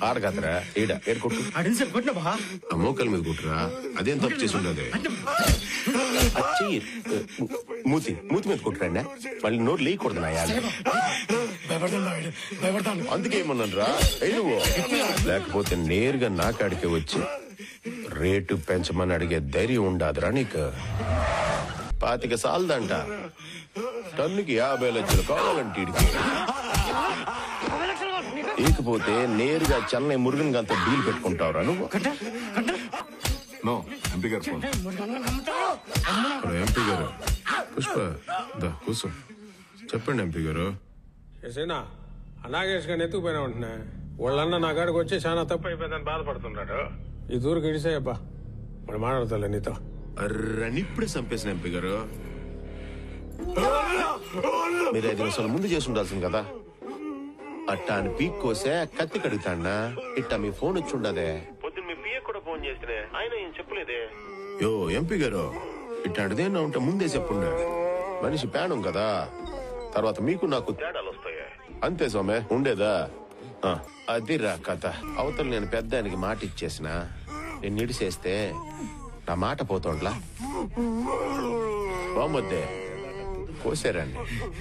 ఆడగదరా ఈడ ఏడు కొట్టు అడిగి సార్ కొట్టినా బా ఆ మోకల మీద కుట్టురా అదేం తప్పు చేసి ఉండదు చెయ్యి మూతి మూతి మీద కుట్టురండి మళ్ళీ నోరు లేకూడదు నా యాద భయపడతాను భయపడతాను అందుకే ఏమన్నాను రా నువ్వు లేకపోతే నేరుగా నా కాడికి వచ్చి రేటు పెంచమని అడిగే ధైర్యం ఉండాదిరా నీకు పాతిక సాలదంట టన్నుకి యాభై లక్షలు కావాలంటే ఈడికి ఇకపోతే నేరుగా చెన్నై మురుగన్ గంత డీల్ పెట్టుకుంటావురా నువ్వు నో ఎంపీ గారు ఫోన్ ఎంపీ గారు పుష్ప దా కూర్చో చెప్పండి ఎంపీ గారు చేసేనా అనాగేష్ గారిని ఎత్తుకుపోయినా ఉంటున్నా వాళ్ళన్న నా కాడికి వచ్చి చాలా తప్పు అయిపోయిందని బాధపడుతున్నాడు ఈ దూరకు ఇడిసేయబ్బా మరి మాట్లాడతాలే నీతో అర్రని ఇప్పుడే చంపేసిన ఎంపీ గారు మీరు ఐదు నిమిషాలు ముందు చేసి ఉండాల్సింది కదా అట్టా అని పీక్ కోసే కత్తి కడుగుతాడా ఇట్టా మీ ఫోన్ వచ్చి ఉండదే పొద్దున్న మీ పిఏ కూడా ఫోన్ చేస్తే ఆయన ఏం చెప్పలేదే యో ఎంపీ గారు ఇట్లాంటిదేనా ఉంటే ముందే చెప్పుండే మనిషి పేణం కదా తర్వాత మీకు నాకు తేడాలు వస్తాయి అంతే సోమే ఉండేదా ఆ, అదిరా కథ అవతల నేను పెద్ద ఆయనకి మాట ఇచ్చేసిన నేను నిడిసేస్తే నా మాట పోతోండ్లా బామ్మొద్దే కోసారండి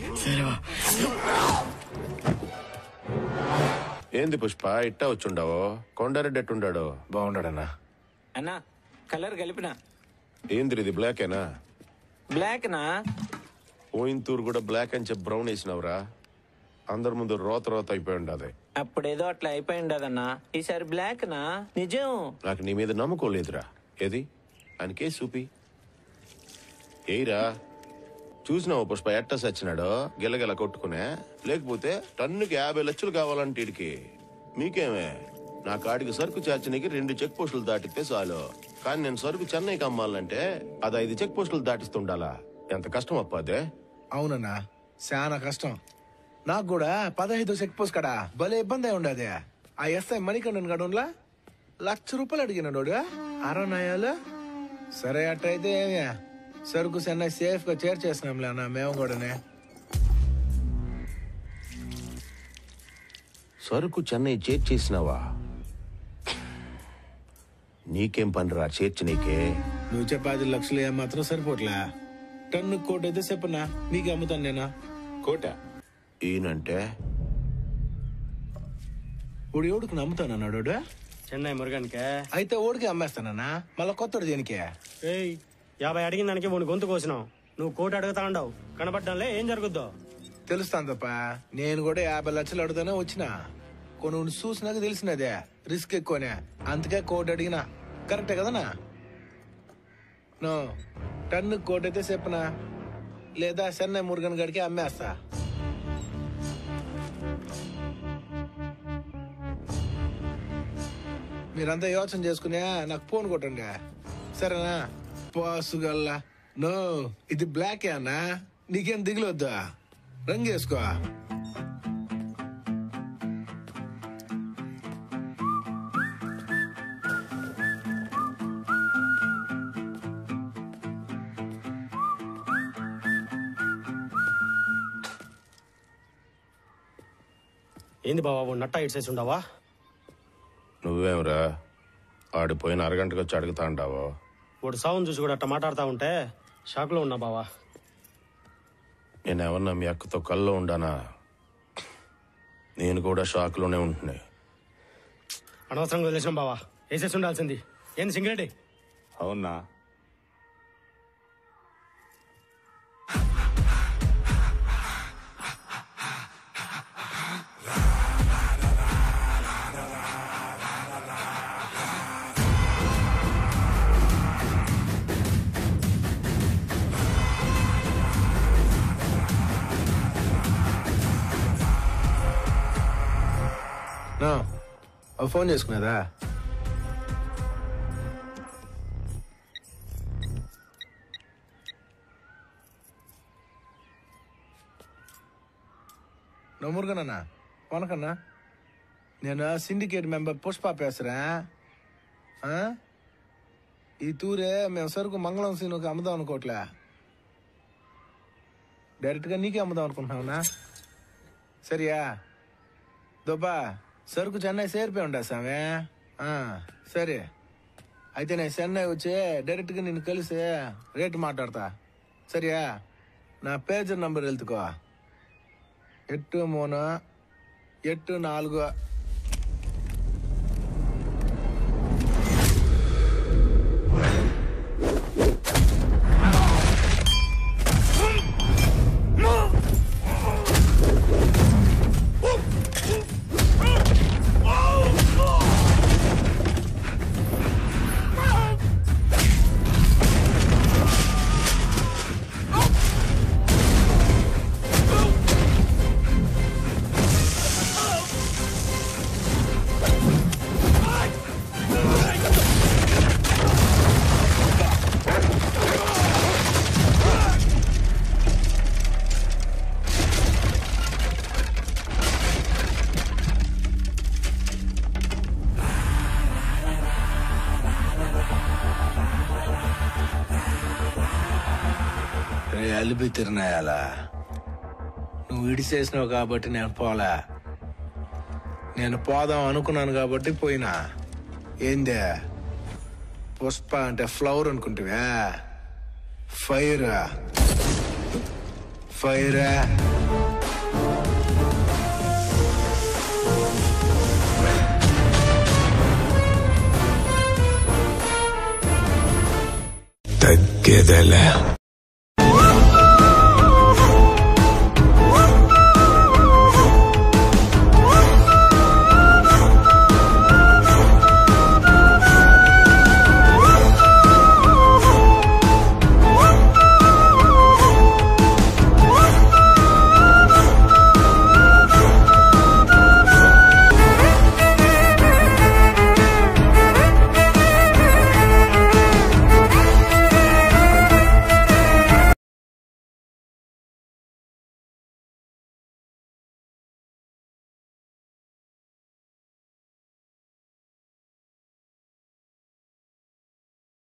ఏంది పుష్ప ఇట్టా వచ్చుండవో కొండారెడ్డి ఎట్టుండాడు బాగుండాడన్నా అన్నా కలర్ కలిపిన ఏంది ఇది బ్లాకేనా బ్లాక్ నా ఓయింతూరు కూడా బ్లాక్ అని చెప్పి బ్రౌన్ వేసినవరా అందరి ముందు రోత రోత అయిపోయి ఉండదు అప్పుడేదో అట్లా అయిపోయి ఉండదన్నా ఈసారి బ్లాక్ నా నిజం నాకు నీ మీద నమ్మకం లేదురా ఏది ఆయన కేసు చూపి ఏయిరా చూసినావు పుష్ప ఎట్ట సచ్చినాడో గిలగిల కొట్టుకునే లేకపోతే టన్నుకి యాభై లక్షలు కావాలంటే ఈడికి మీకేమే నా కాడికి సరుకు చేర్చనీకి రెండు చెక్ పోస్టులు దాటితే చాలు కానీ నేను సరుకు చెన్నైకి అమ్మాలంటే అది ఐదు చెక్ పోస్టులు దాటిస్తుండాలా ఎంత కష్టం అప్ప అదే అవునన్నా చాలా కష్టం నాకు కూడా పదహైదు చెక్ పోస్ట్ కడా భలే ఇబ్బంది అయి ఉండదు ఆ ఎస్ఐ మణికండన్ గడున్లా లక్ష రూపాయలు అడిగినాడు అరనాయాలు సరే అట్టయితే ఏమి సరుకు చెన్నై సేఫ్ గా చేర్చేసినాంలే అన్న మేము కూడానే సరుకు చెన్నై చేర్చేసినావా నీకేం పనిరా చేర్చి నీకే నువ్వు చెప్పే ఐదు లక్షలు ఏం మాత్రం సరిపోట్లే టన్ను కోటి అయితే చెప్పనా నీకు అమ్ముతాను నేనా కోట ఈయనంటే ఇప్పుడు ఎవడికి నమ్ముతానన్నాడు వాడు? చెన్నై మురుగన్కే అయితే ఓడికి అమ్మేస్తానన్నా మళ్ళా కొత్తడు దేనికి ఏయ్ యాభై అడిగిన దానికి మూడు గొంతు కోసినావు నువ్వు కోటి అడుగుతా ఉండవు కనబడ్డంలే ఏం జరుగుద్దో తెలుస్తాను తప్ప నేను కూడా యాభై లక్షలు అడుగుతానే వచ్చిన కొన్ని చూసినాక తెలిసినదే రిస్క్ ఎక్కువనే అందుకే కోటి అడిగినా కరెక్టే కదనా నో టన్ను కోటి అయితే చెప్పనా లేదా చెన్నై మురుగన్ గడికి అమ్మేస్తా మీరంతా యోచన చేసుకునే నాకు ఫోన్ కొట్టండి సరేనా పాసుగల్లా నో ఇది బ్లాక్ అన్నా నీకేం దిగులొద్దా రంగు వేసుకో ఏంది బాబా వాడు నట్ట ఇటు చేసి ఉండవా నువ్వేమరా ఆడిపోయిన అరగంటకు వచ్చి అడుగుతా అంటావో వాడు సావును చూసి కూడా అట్ట మాట్లాడుతా ఉంటే షాక్లో ఉన్నా బావా నేనేమన్నా మీ అక్కతో కల్లో ఉండానా నేను కూడా షాక్లోనే ఉంటున్నాయి అనవసరంగా వదిలేసినాం బావా వేసేసి ఉండాల్సింది ఏంది సింగరెడ్డి అవునా నో ఓ ఫోన్ చేసుకునేదా నువ్వు మురుగనన్నా కొనకన్నా నేను సిండికేట్ మెంబర్ పుష్ప పేసరా ఆ? ఈ తూరే మేము సరుకు మంగళం సీనుకి అమ్ముదాం అనుకోవట్లే డైరెక్ట్గా నీకే అమ్ముదాం అనుకుంటున్నావునా సరియా దొబ్బా సరుకు చెన్నై చేరిపోయి ఉండా స్వామి ఆ, సరే అయితే నేను చెన్నై వచ్చి డైరెక్ట్గా నిన్ను కలిసి రేటు మాట్లాడతా సరియా నా పేజర్ నంబర్ వెళ్తుకో ఎట్టు మూడు ఎట్టు నాలుగు రే అలిపి తిరునాయాలా నువ్వు ఇడిసేసినావు కాబట్టి నేను పోలే నేను పోదాం అనుకున్నాను కాబట్టి పోయినా ఏందే పుష్ప అంటే ఫ్లవర్ అనుకుంటువా ఫైర్ ఫైర్ తగ్గేదేలే